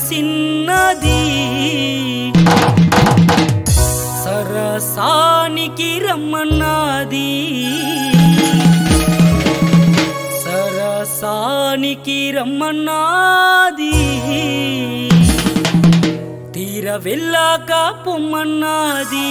సిన్నది సరసానికి రమ్మన్నది సరసానికి రమ్మన్నది తీర వెళ్ళాక పొమ్మన్నది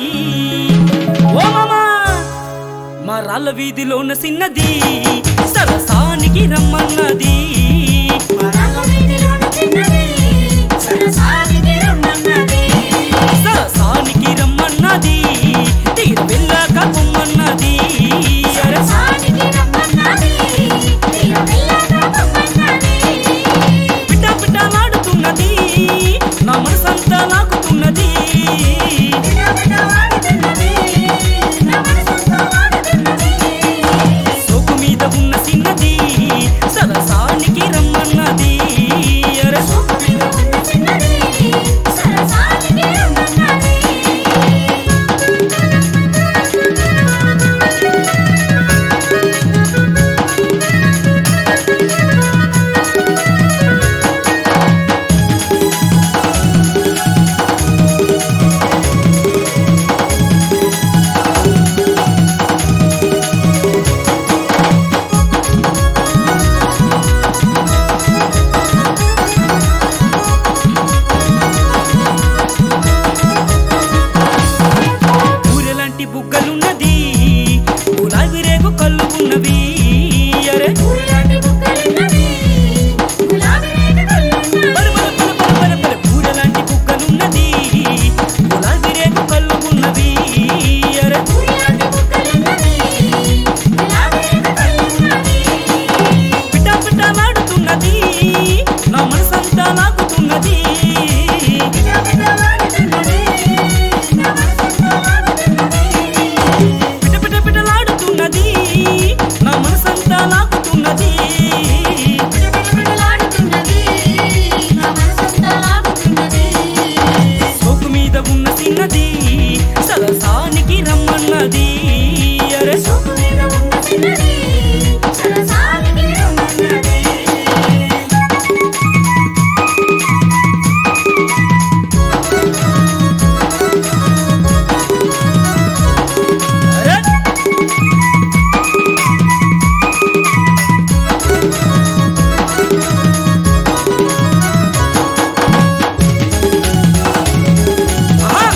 ఓ మామా మా రాళ్ళ వీధిలోన సిన్నది సరసానికి రమ్మన్నది వరాల వీధిలోన చిన్నది, సరసానికి రమ్మన్నది. సరసానికి రమ్మన్నది తీర వెళ్ళాక పొమ్మన్నది సరసానికి రమ్మన్నది, తీర వెళ్ళాక పొమ్మన్నది. పిట్ట పిట్టలాడుతున్నది నా మనసంతా లాగుతున్నది పిటపిటలాడుతున్నది, నా మనసంతా వాడుతున్నది. సోకు మీద ఉన్న సిన్నది సరసానికి రమ్మన్నది అరే సోకు మీద ఉన్న చిన్నది, సరసానికి రమ్మన్నది. ఊరెలాంటి బుగ్గలున్నది గులాబీ రేగు కళ్ళు ఉన్నవి అరే ఊరిలాంటి బుగ్గలున్నవి, గులాబీ రేఖ కళ్ళున్నవి. బల బల బల బల బల బల ఊరెలాంటి బుగ్గలున్నది గులాబీ రేగు కళ్ళు ఉన్నవి అరే ఊరిలాంటి బుగ్గలున్నవి, గులాబీ రేఖ కళ్ళున్నవి. పిట్ట పిట్టలాడుతున్నది నా మనసంతా లాగుతున్నది పిటపిటలాడుతున్నది, నా మనసంతా వాడుతున్నది. పిట పిట పిటలాడుతున్నది నా మనసంతా లాగుతున్నది పిటపిటలాడుతున్నది, నా మనసంతా లాగుతున్నది. సోకు మీద ఉన్న చిన్నది సరసానికి రమ్మన్నది అరే సోకు మీద ఉన్న చిన్నది, సరసానికి రమ్మన్నది. అరే ఆహా!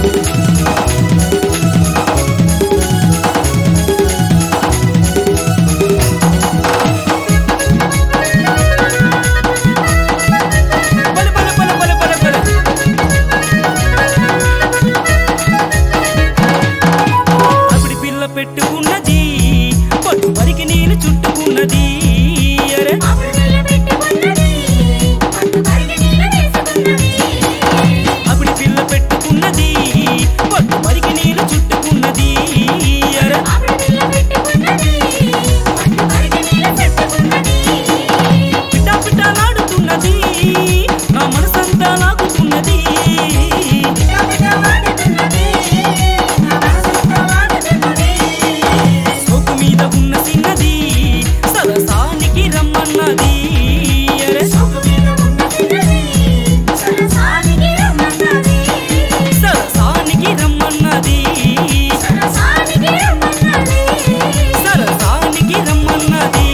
బల బల బల బల బల బల అప్పుడు పిల్ల పెట్టుకున్నది పట్టు వరికి నేను చుట్టుకున్నది అరే ఆవిడ పిల్ల పెట్టుకున్నది, పట్టు పరిగి నీళ్ళ వేసుకున్నది. అప్పుడు పిల్ల పెట్టుకున్నది పట్టు వరికి నేను చుట్టుకున్నది అరే ఆవిడ పిల్ల పెట్టుకున్నది, పట్టు పరిగి నీళ్ళ పెట్టుకున్నది. పిట్ట పిట్టలాడుతున్నది నా మనసంతా లాగుతున్నది పిటపిటలాడుతున్నది, నా మనసంతా వాడుతున్నది. సోకు మీద ఉన్న చిన్నది సరసానికి రమ్మన్నది అరే సోకు మీద ఉన్న చిన్నది, సరసానికి రమ్మన్నది. సరసానికి రమ్మన్నది సరసానికి రమ్మన్నది. సరసానికి రమ్మన్నది